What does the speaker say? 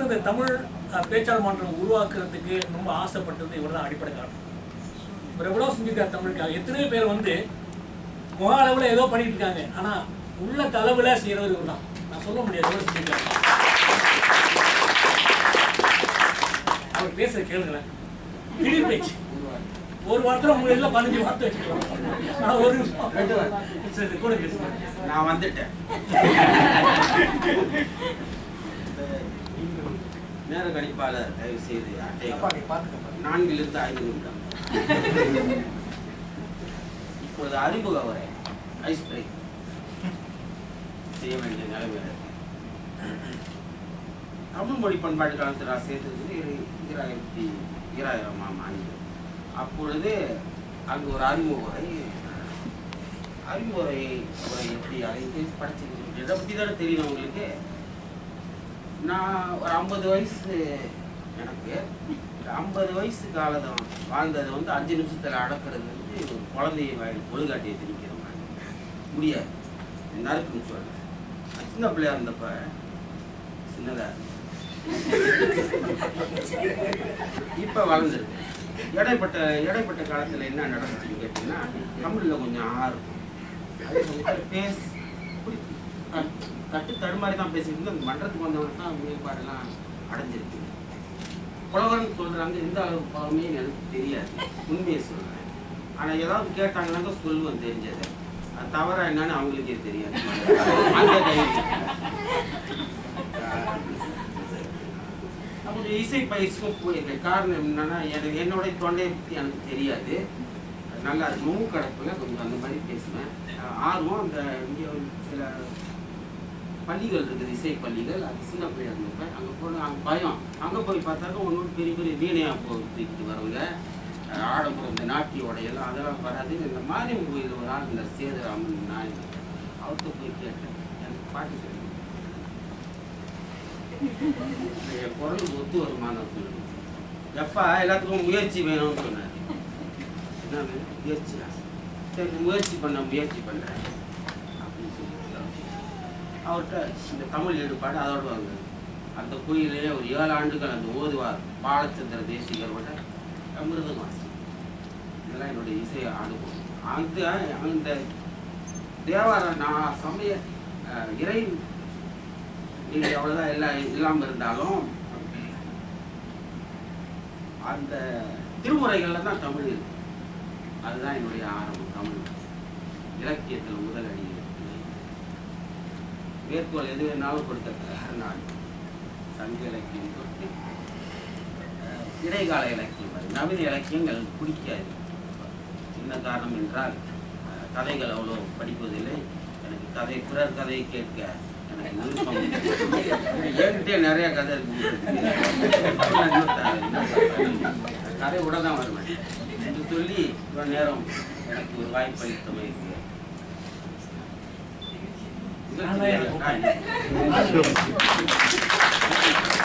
இந்த தமிழ் அஹ், பேச்சாளர் மன்றம் உருவாக்குறதுக்கு ரொம்ப ஆசைப்பட்டது இவர் தான் அடிப்படை காரணம் இவர் எவ்வளோ செஞ்சிருக்காரு தமிழுக்காக எத்தனையோ பேர் வந்து முக அளவில் ஏதோ பண்ணிட்டு இருக்காங்க ஆனா உள்ள தளவுல செய்யறது இவர் தான் நான் சொல்ல முடியாது எவ்வளோ செஞ்சிருக்காரு அவர் பேச கேளுங்களேன் திடீர் பேச்சு ஒரு வாரத்துல உங்க எல்லாம் பதினஞ்சு வார்த்தை வச்சுக்கலாம் நான் ஒரு நிமிஷம் சரி கூட பேசுங்க நான் வந்துட்டேன் நேர கணிப்பாளர் தயவு செய்து அட்டை நான்கிலிருந்து ஐந்து நிமிடம் இப்பொழுது அறிமுக உரை ஐஸ் பிரேக் செய்ய வேண்டிய நிலைமையில் இருக்கு. தமிழ் மொழி பண்பாட்டு காலத்தில் நான் சேர்த்தது இரு- ஈராயிரத்தி ஈராயிரமாம் ஆண்டு அப்பொழுது அங்கு ஒரு அறிமுக உரை அறிவுரை உரை எப்படி அழைத்து படிச்சிருக்கீங்க இதை பற்றி தானே தெரியும் உங்களுக்கு நான் ஒரு ஐம்பது வயசு எனக்கு இந்த ஐம்பது வயசு காலம் வாழ்ந்ததை வந்து அஞ்சு நிமிஷத்தில் அடக்கிறது வந்து ஒரு குழந்தைய வாயில் பொழுகாட்டியை திணிக்கிற மாதிரி முடியாது நறுக்குன்னு சொல்றேன் நான் சின்ன பிள்ளையா இருந்தப்ப சின்னதா இப்போ வளர்ந்துருக்கு இடைப்பட்ட இடைப்பட்ட காலத்தில் என்ன நடந்துச்சுன்னு கேட்டிங்கன்னா தமிழில் கொஞ்சம் ஆர்வம் அதே சமயத்தில் பேஸ் இப்படி தட்டு- தட்டு தடுமாறி தான் பேசிட்டு இருந்து அந்த மன்றத்துக்கு வந்தவங்க தான் மேம்பாடெல்லாம் அடைஞ்சிருக்கு புலவர்னு சொல்கிறாங்க எந்த அளவு புலமே எனக்கு தெரியாது உண்மையை சொல்கிறேன் ஆனால் ஏதாவது கேட்டாங்கன்னாக்கா சொல்லுவேன் தெரிஞ்சதை அது தவறா என்னன்னு அவங்களுக்கே தெரியாது அந்த தைரியம் அப்படி இசை பயிற்சிக்கும் போயிருக்கேன் காரணம் என்னன்னா எனக்கு என்னுடைய தொண்டையை பற்றி எனக்கு தெரியாது நல்லா மூக்கு கடப்புல கொஞ்சம் அந்த மாதிரி பேசுவேன் அஹ் ஆர்வம் அந்த இங்கே ஒரு சில பள்ளிகள் இருக்குது இசை பள்ளிகள் அது சின்ன பிள்ளையா இருந்தப்ப அங்கே போன அங்கே பயம் அங்கே போய் பார்த்தாக்க ஒன்று பெரிய பெரிய வீணையாக போ தூக்கிட்டு வரவங்க அஹ் ஆடம்பரம் இந்த நாட்டி உடையெல்லாம் அதெல்லாம் வராது இந்த மாரியம் கோயில் ஒரு ஆள் இந்த சேதுராமன் நான் அவர்கிட்ட போய் கேட்டேன் எனக்கு பாட்டு சொல்லி என் குரல் ஒத்து வருமானம் சொல்லுங்க எப்பா எல்லாத்துக்கும் முயற்சி வேணும்னு சொன்னார் என்ன வேணும் முயற்சியா சரி முயற்சி பண்ண முயற்சி பண்ணுறேன் அப்படின்னு சொல்லி அவர்கிட்ட இந்த தமிழ் ஈடுபாடு அதோட வாங்க அந்த கோயிலே ஒரு ஏழு ஆண்டுகள் அந்த ஓதுவார் பாலச்சந்திர தேசிகரோட மிருதம் வாசி இதெல்லாம் என்னுடைய இசை அனுபவம் அந்த அந்த தேவார நான் சமய அஹ், இறை நீங்க அவ்வளவுதான் எல்லாம் இல்லாம இருந்தாலும் அந்த திருமுறைகள்ல தான் தமிழ் இருக்கு அதுதான் என்னுடைய ஆரம்பம் தமிழ் இலக்கியத்தில் முதல் அடி மேற்கோள் எது வேணாலும் கொடுக்க தயார் நான் சங்க இலக்கியம் தொட்டு அஹ், இடைக்கால இலக்கியம் வரை நவீன இலக்கியங்கள் பிடிக்காது என்ன காரணம் என்றால் அஹ், கதைகள் அவ்வளோ படிப்பதில்லை எனக்கு கதை பிறர் கதையை கேட்க எனக்கு விருப்பம் இல்லை. என்கிட்டயே நிறைய கதை இருக்கு இன்னும் த- இன்னும் கதை கூட தான் வருவேன் என்று சொல்லி இவ்வளவு நேரம் எனக்கு ஒரு வாய்ப்பு அளித்தமைக்கு நல்லா இருக்கும். ஆ,